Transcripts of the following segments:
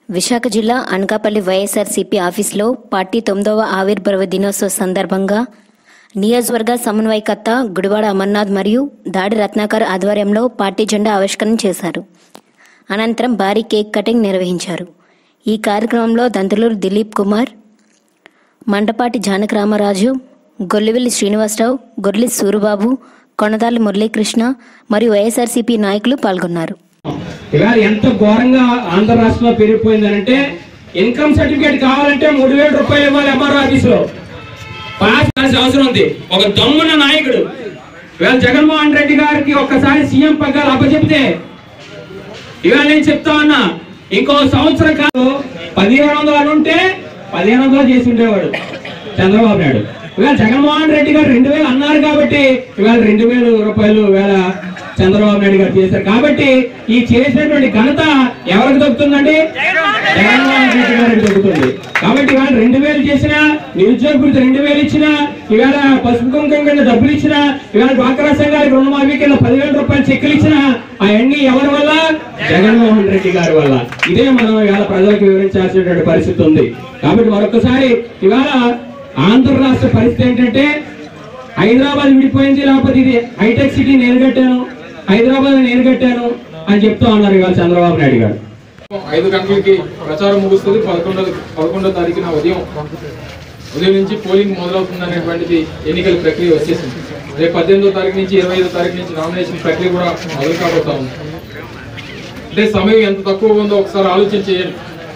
విశాఖ జిల్లా అనకాపల్లి వైఎస్ఆర్సీపీ ఆఫీసులో పార్టీ తొమ్మిదవ ఆవిర్భావ దినోత్సవ సందర్భంగా నియోజకవర్గ సమన్వయకర్త గుడివాడ అమర్నాథ్ మరియు దాడి రత్నాకర్ ఆధ్వర్యంలో పార్టీ జెండా ఆవిష్కరణ చేశారు అనంతరం భారీ కేక్ కటింగ్ నిర్వహించారు ఈ కార్యక్రమంలో దంతులూరు దిలీప్ కుమార్ మండపాటి జానక రామరాజు గొల్లివెల్లి శ్రీనివాసరావు గొర్లి సూరుబాబు కొనదాలి మురళీకృష్ణ మరియు వైఎస్ఆర్సీపీ నాయకులు పాల్గొన్నారు ఇవాళ ఎంత ఘోరంగా ఆంధ్ర రాష్ట్రంలో పెరిగిపోయిందనంటే ఇన్కమ్ సర్టిఫికేట్ కావాలంటే మూడు వేల రూపాయలు ఇవ్వాలి ఎంఆర్ఓ ఆఫీసులో పాస్ చేయాల్సిన అవసరం ఉంది ఒక దమ్మున్న నాయకుడు ఇవాళ జగన్మోహన్ రెడ్డి గారికి ఒక్కసారి సీఎం పగ్గాలు అప్పచెప్తే ఇవాళ నేను చెప్తా ఉన్నా ఇంకో సంవత్సరం కాదు పదిహేను వందలు ఉంటే పదిహేను వందలు చేసి ఉండేవాడు చంద్రబాబు నాయుడు ఇవాళ జగన్మోహన్ రెడ్డి గారు రెండు వేలు అన్నారు కాబట్టి ఇవాళ రెండు వేలు రూపాయలు ఇవాళ చంద్రబాబు నాయుడు గారు చేశారు కాబట్టి ఈ చేసినటువంటి ఘనత ఎవరికి దొరుకుతుందండి జగన్మోహన్ రెడ్డి గారికి దొరుకుతుంది కాబట్టి ఇవాళ రెండు వేలు చేసిన నిరుద్యోగ వృత్తి రెండు వేలు ఇచ్చిన ఇవాళ పసుపు కుంకుమ కింద డబ్బులు ఇచ్చిన ఇవాళ డ్వాక్రా సంఘాలకు రుణమాఫీ కింద పదివేల రూపాయలు చెక్కులు ఇచ్చిన అవన్నీ ఎవరి వల్ల జగన్మోహన్ రెడ్డి గారి వల్ల ఇదే మనం ఇవాళ ప్రజలకు వివరించాల్సినటువంటి పరిస్థితి ఉంది కాబట్టి మరొకసారి ఇవాళ ఆంధ్ర రాష్ట్ర పరిస్థితి ఏంటంటే హైదరాబాద్ విడిపోయింది లేకపోతే ఇది హైటెక్ సిటీ నేను కట్టాను హైదరాబాద్ నేను కట్టాను అని చెప్తా ఉన్నారు ఇవాళ చంద్రబాబు నాయుడు గారు ఐదు గంటలకి ప్రచారం ముగుస్తుంది పదకొండో పదకొండో తారీఖున ఉదయం ఉదయం నుంచి పోలింగ్ మొదలవుతుంది అనేటువంటిది ఎన్నికల ప్రక్రియ వచ్చేసింది రేపు పద్దెనిమిదో తారీఖు నుంచి ఇరవై ఐదో తారీఖు నుంచి నామినేషన్ ప్రక్రియ కూడా మొదలు కాబోతా ఉంది అంటే సమయం ఎంత తక్కువ ఉందో ఒకసారి ఆలోచన చేయండి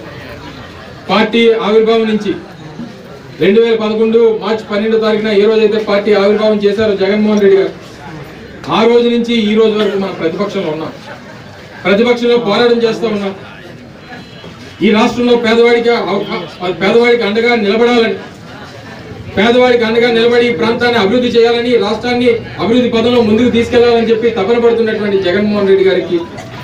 పార్టీ ఆవిర్భావం నుంచి రెండు వేల పదకొండు మార్చి పన్నెండో తారీఖున ఏ రోజైతే పార్టీ ఆవిర్భావం చేశారో జగన్మోహన్ రెడ్డి గారు ఆ రోజు నుంచి ఈ రోజు వరకు మన ప్రతిపక్షంలో ఉన్నాం ప్రతిపక్షంలో పోరాటం చేస్తూ ఉన్నాం ఈ రాష్ట్రంలో పేదవాడికి అవకా- పేదవాడికి అండగా నిలబడాలని పేదవాడికి అండగా నిలబడి ఈ ప్రాంతాన్ని అభివృద్ధి చేయాలని ఈ రాష్ట్రాన్ని అభివృద్ధి పదంలో ముందుకు తీసుకెళ్లాలని చెప్పి తపన పడుతున్నటువంటి జగన్మోహన్ రెడ్డి గారికి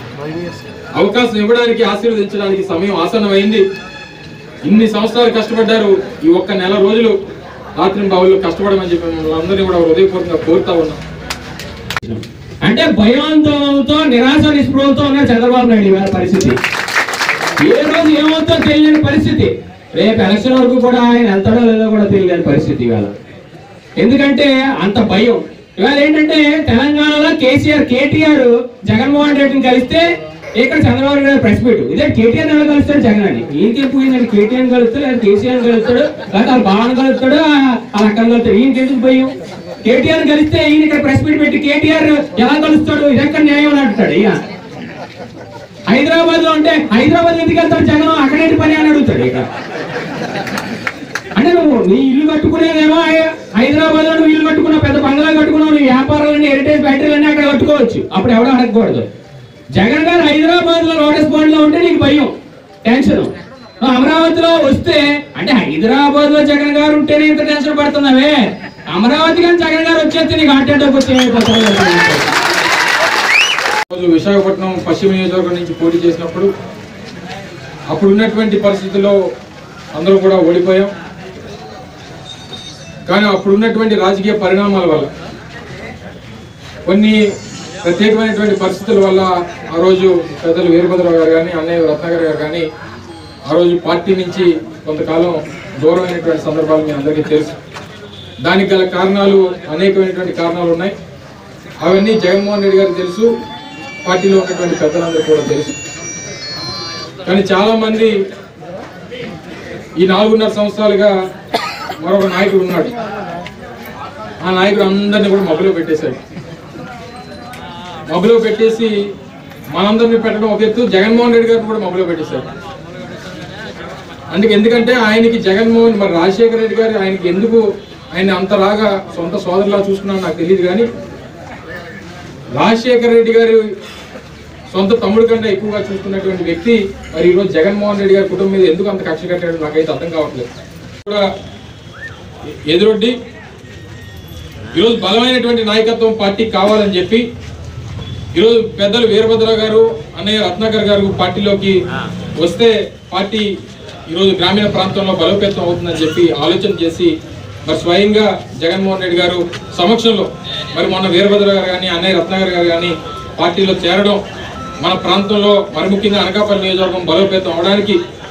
అవకాశం ఇవ్వడానికి ఆశీర్వదించడానికి సమయం ఆసన్నమైంది ఇన్ని సంవత్సరాలు కష్టపడ్డారు ఈ ఒక్క నెల రోజులు రాత్రి బావుల్లో కష్టపడమని చెప్పి మమ్మల్ని అందరినీ కూడా హృదయపూర్వకంగా కోరుతా ఉన్నాం అంటే భయాందోళనతో నిరాశ నిస్పృహలతో ఉన్న చంద్రబాబు నాయుడు ఇవాళ పరిస్థితి ఏ రోజు ఏమవుతుందో తెలియని పరిస్థితి రేపు ఎలక్షన్ వరకు కూడా ఆయన వెళ్తాడో లేదో కూడా తెలియని పరిస్థితి ఇవాళ ఎందుకంటే అంత భయం ఇవాళ ఏంటంటే తెలంగాణలో కేసీఆర్ కేటీఆర్ జగన్మోహన్ రెడ్డిని కలిస్తే ఇక్కడ చంద్రబాబు నాయుడు ప్రెస్ మీట్ ఇదే కేటీఆర్ ఎలా కలుస్తాడు జగన్ అని ఈయనకి పోయిందండి కేటీఆర్ కలుస్తాడు లేదా కేసీఆర్ కలుస్తాడు లేదా వాళ్ళ భావన కలుస్తాడు వాళ్ళ అక్కడ కలుస్తాడు ఈయనకి ఎందుకు భయం కేటీఆర్ కలిస్తే ఈయన ఇక్కడ ప్రెస్ మీట్ పెట్టి కేటీఆర్ ఎలా కలుస్తాడు ఇదెక్కడ న్యాయం అని అంటాడు ఇక హైదరాబాద్ లో ఉంటే హైదరాబాద్ ఎందుకు వెళ్తాడు జగన్ అక్కడేంటి పని అని అడుగుతాడు ఇక అంటే నువ్వు నీ ఇల్లు కట్టుకునేదేమో హై- హైదరాబాద్ లో నువ్వు ఇల్లు కట్టుకున్నావు పెద్ద బంగ్లా కట్టుకున్నావు నీ వ్యాపారాలన్నీ హెరిటేజ్ బ్యాటరీలన్నీ అక్కడ కట్టుకోవచ్చు అప్పుడు ఎవడో అడగకూడదు జగన్ గారు హైదరాబాద్ లో లోటస్ పాయింట్ లో ఉంటే నీకు భయం టెన్షన్ నువ్వు అమరావతిలో వస్తే అంటే హైదరాబాద్ లో జగన్ గారు ఉంటేనే ఇంత టెన్షన్ పడుతున్నావే అమరావతి కానీ జగన్ గారు వచ్చేస్తే నీకు హార్ట్ అటాక్ వచ్చి ఏమైపోతుందో తెలియదు. రోజు విశాఖపట్నం పశ్చిమ నియోజకవర్గం నుంచి పోటీ చేసినప్పుడు అప్పుడు ఉన్నటువంటి పరిస్థితుల్లో అందరూ కూడా ఓడిపోయాం కానీ అప్పుడు ఉన్నటువంటి రాజకీయ పరిణామాల వల్ల కొన్ని ప్రత్యేకమైనటువంటి పరిస్థితుల వల్ల ఆ రోజు పెద్దలు వీరభద్రరావు గారు కానీ అన్నయ్య రత్నాకర్ గారు కానీ ఆ రోజు పార్టీ నుంచి కొంతకాలం దూరమైనటువంటి సందర్భాలు మీ అందరికీ తెలుసు దానికి గల కారణాలు అనేకమైనటువంటి కారణాలు ఉన్నాయి అవన్నీ జగన్మోహన్ రెడ్డి గారికి తెలుసు పార్టీలో ఉన్నటువంటి పెద్దలందరూ కూడా తెలుసు కానీ చాలా మంది ఈ నాలుగున్నర సంవత్సరాలుగా మరొక నాయకుడు ఉన్నాడు ఆ నాయకుడు అందరినీ కూడా మబ్బులో పెట్టేశాడు మబ్బులో పెట్టేసి మనందరినీ పెట్టడం ఒక ఎత్తు జగన్మోహన్ రెడ్డి గారిని కూడా మబ్బులో పెట్టేశాడు అందుకే ఎందుకంటే ఆయనకి జగన్మోహన్ మరి రాజశేఖర రెడ్డి గారు ఆయనకి ఎందుకు ఆయన అంతలాగా సొంత సోదరులా చూసుకున్నాను నాకు తెలియదు కానీ రాజశేఖర రెడ్డి గారు సొంత తమ్ముడు కంటే ఎక్కువగా చూసుకున్నటువంటి వ్యక్తి మరి ఈరోజు జగన్మోహన్ రెడ్డి గారి కుటుంబం మీద ఎందుకు అంత కక్ష కట్టాడు నాకైతే అర్థం కావట్లేదు కూడా ఎదురొడ్డి ఈరోజు బలమైనటువంటి నాయకత్వం పార్టీకి కావాలని చెప్పి ఈరోజు పెద్దలు వీరభద్ర గారు అన్నయ్య రత్నాకర్ గారు పార్టీలోకి వస్తే పార్టీ ఈరోజు గ్రామీణ ప్రాంతంలో బలోపేతం అవుతుందని చెప్పి ఆలోచన చేసి మరి స్వయంగా జగన్మోహన్ రెడ్డి గారు సమక్షంలో మరి మొన్న వీరభద్ర గారు కానీ అన్నయ్య రత్నాకర్ గారు కానీ పార్టీలో చేరడం మన ప్రాంతంలో మరి ముఖ్యంగా అనకాపల్లి నియోజకవర్గం బలోపేతం అవడానికి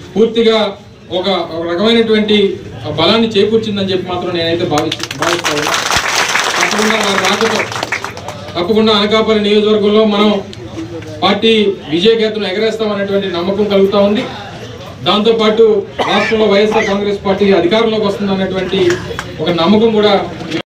పూర్తిగా ఒక ఒక రకమైనటువంటి బలాన్ని చేకూర్చిందని చెప్పి మాత్రం నేనైతే భావిస్తూ భావిస్తా ఉన్నా. తప్పకుండా వారి రాకతో తప్పకుండా అనకాపల్లి నియోజకవర్గంలో మనం పార్టీ విజయకేతను ఎగరేస్తామనేటువంటి నమ్మకం కలుగుతా ఉంది దాంతో పాటు రాష్ట్రంలో వైఎస్ఆర్ కాంగ్రెస్ పార్టీ అధికారంలోకి వస్తుందన్నటువంటి ఒక నమ్మకం కూడా